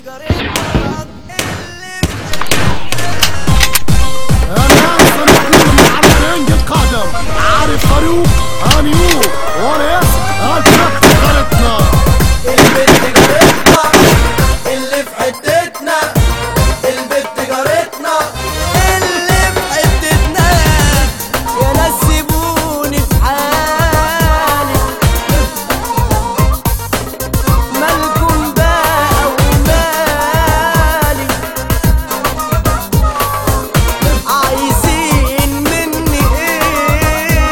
انا صديقكم العربيين القادم عارف فاروق هانيو وناس الفرق غلطنا البت جارتنا اللي في حتتنا البت جارتنا اللي في حتتنا يا ناس سيبوني في حالي مالكم بقى ومالي عايزين مني ايه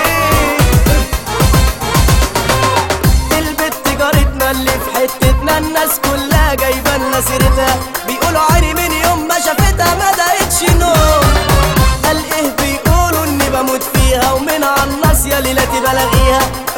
البت جارتنا اللي في حتتنا الناس كلها جايبه لنا سيرتها بيقولوا عيني من يوم ما شافتها ما دقتش نوم قال ايه بيقولوا اني بموت فيها ومن على الناس يا ليلتي بلاغيها